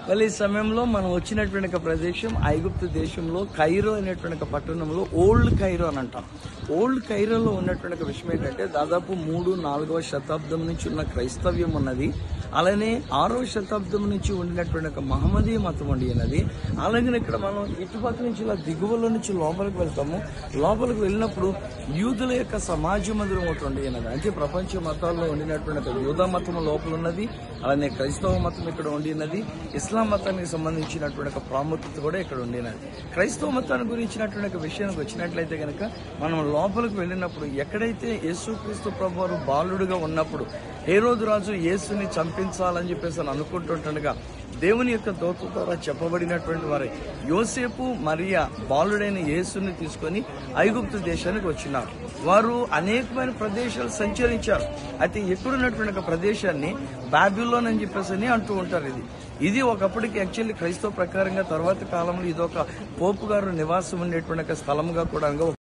మళ్ళీ ఈ సమయంలో మనం వచ్చినటువంటి ఒక ప్రదేశం ఐగుప్తు దేశంలో కైరో అనేటువంటి ఒక పట్టణంలో ఓల్డ్ కైరో అని అంటాం ఓల్డ్ కైరోలో ఉన్నటువంటి ఒక విషయం ఏంటంటే దాదాపు మూడు నాలుగవ శతాబ్దం నుంచి ఉన్న క్రైస్తవ్యం ఉన్నది అలానే ఆరవ శతాబ్దం నుంచి ఉండినటువంటి ఒక మహమ్మదీయ మతం ఉండి ఉన్నది అలాగే ఇక్కడ మనం ఇటుపక్క నుంచి ఇలా దిగువలో నుంచి లోపలికి వెళ్తాము లోపలికి వెళ్ళినప్పుడు యూదుల యొక్క సమాజ మందిరం ఒకటి ఉండి ఉన్నది అంటే ప్రపంచ మతాల్లో ఉండినటువంటి ఒక యూదా మతం లోపల ఉన్నది అలానే క్రైస్తవ మతం ఇక్కడ ఉండి ఉన్నది ఇస్లాం మతానికి సంబంధించినటువంటి ఒక ప్రాముఖ్యత కూడా ఇక్కడ ఉండినది క్రైస్తవ మతానికి గురించినటువంటి ఒక విషయానికి వచ్చినట్లయితే కనుక మనం లోపలికి వెళ్ళినప్పుడు ఎక్కడైతే యేసుక్రీస్తు ప్రభు వారు బాలుడుగా ఉన్నప్పుడు ఏ రోజు రాజు యేసుని చంపించాలని చెప్పేసి అని అనుకుంటుంటుండగా దేవుని యొక్క దోత ద్వారా చెప్పబడినటువంటి వారే యోసేపు మరియా బాలుడైన యేసుని తీసుకొని ఐగుప్తు దేశానికి వచ్చినారు వారు అనేకమైన ప్రదేశాలు సంచరించారు అయితే ఎక్కడున్నటువంటి ఒక ప్రదేశాన్ని బాబిలోన్ అని చెప్పేసి అని అంటూ ఉంటారు ఇది ఇది ఒకప్పటికి యాక్చువల్లీ క్రైస్తవ ప్రకారంగా తర్వాత కాలంలో ఇది ఒక పోపు గారు నివాసం ఉండేటువంటి ఒక స్థలంగా కూడా